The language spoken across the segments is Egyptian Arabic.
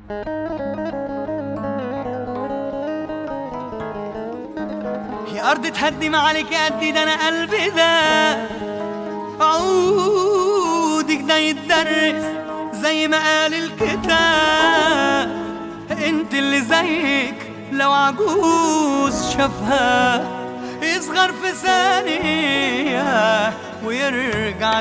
يا أرض تهدي ما عليك قدي ده أنا قلبي ده عودك ده يتدرس زي ما قال الكتاب انت اللي زيك لو عجوز شافها يصغر في ثانية ويرجع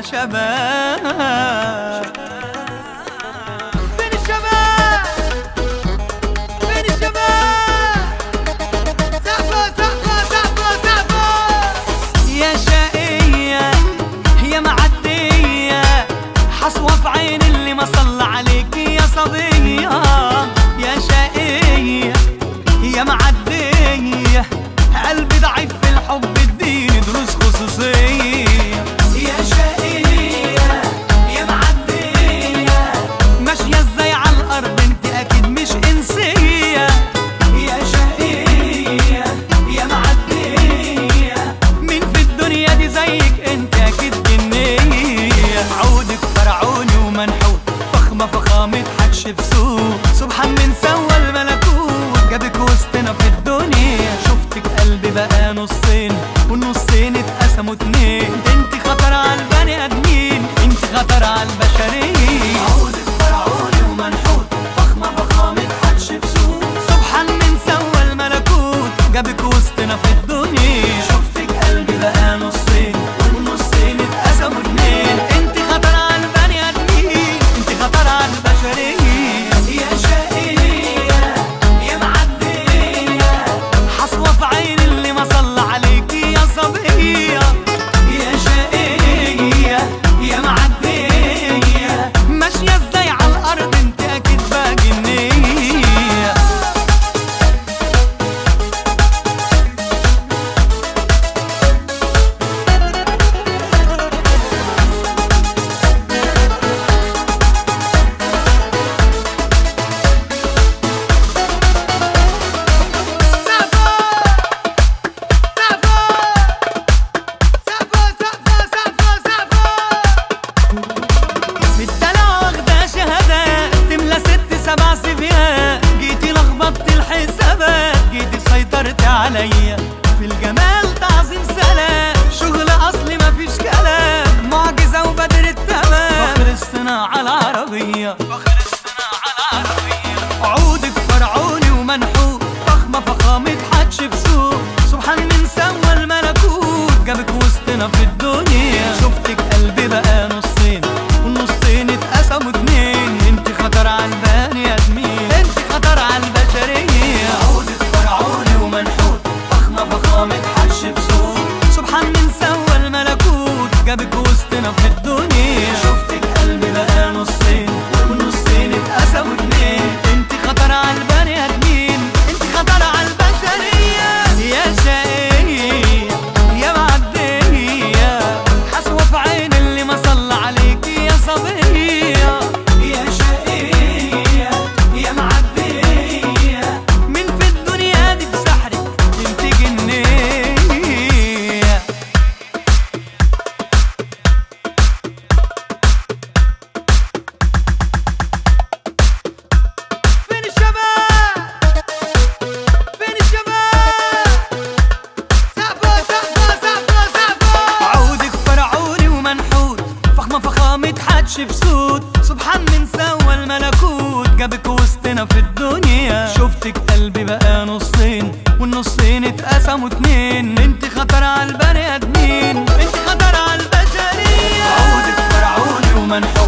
شباب فين الشباب فين الشباب سقفة سقفة سقفة سقفة يا شقية يا معدية حصوة في عين اللي ما صلى عليك يا صبية يا شقية يا معدية قلبي ضعيف في الحب اديني دروس خصوصية يا شقية يا معدية ماشية ازاي على الأرض انت أكيد مش إنسية يا شقية يا معدية مين في الدنيا دي زيك انت أكيد جنية عودك فرعوني ومنحوت فخمة فخامة حكش بسوق سبحان من سوى الملكوت جابك وسطنا في الدنيا شفتك قلبي بقى نصين والنصين اتقسموا اتنين انت خطر على البني ادمين انت خطر على البشرية عودك فرعوني ومنحوت فخمة فخامة حكش بسوق سبحان من سوى الملكوت جابك وسطنا في الدنيا شفتك قلبي بقى نصين والنصين اتقسموا اتنين انت خطر على البني ادمين انت خطر على البشرية يا شقية يا معدية حصوة في عين اللي ما صلى عليكي يا صبية يا شقية يا معدية ماشية ازاي على الأرض انت أكيد باجنية بالدلع واخدة شهادات تملى ست سبع سيفيات جيتي لخبطت الحسابات جيتي سيطرت عليا في الجمال تعظيم سلام شغل اصلي مفيش كلام معجزة وبدر التمام فخر الصناعة العربية فخر الصناعة العربية عودك فرعوني ومنحوت فخمة فخامة حدش بسوق سبحان من سوى الملكوت جابك وسطنا في الدنيا شفتك قلبي بقى نصين والنصين اتقسموا اتنين انت خطر على البني ادمين انت خطر على البشرية عودك فرعوني ومنحوت فخمة فخامة حدش بسوق سبحان من سوى الملكوت جابك وسطنا في الدنيا شفتك قلبي بقى نصين والنصين اتقسموا اتنين انت خطر على البني ادمين انت خطر على البشرية يا شقية يا معدية حسوة في عين اللي ما صلى عليكي يا صبية يا شقية يا معدية مين في الدنيا دي بسحرك انت جنية فين الشباب فين الشباب سقفة سقفة سقفة سقفة عودك فرعوني ومنحوت فخمة فخامة حدش بسود سبحان من سوى الملكوت جابك وسطنا في الدنيا شفتك قلبي بقى نصين والنصين اتقسموا اتنين انت خطر على البني ادمين انت خطر على البشرية عودك فرعوني ومنحوت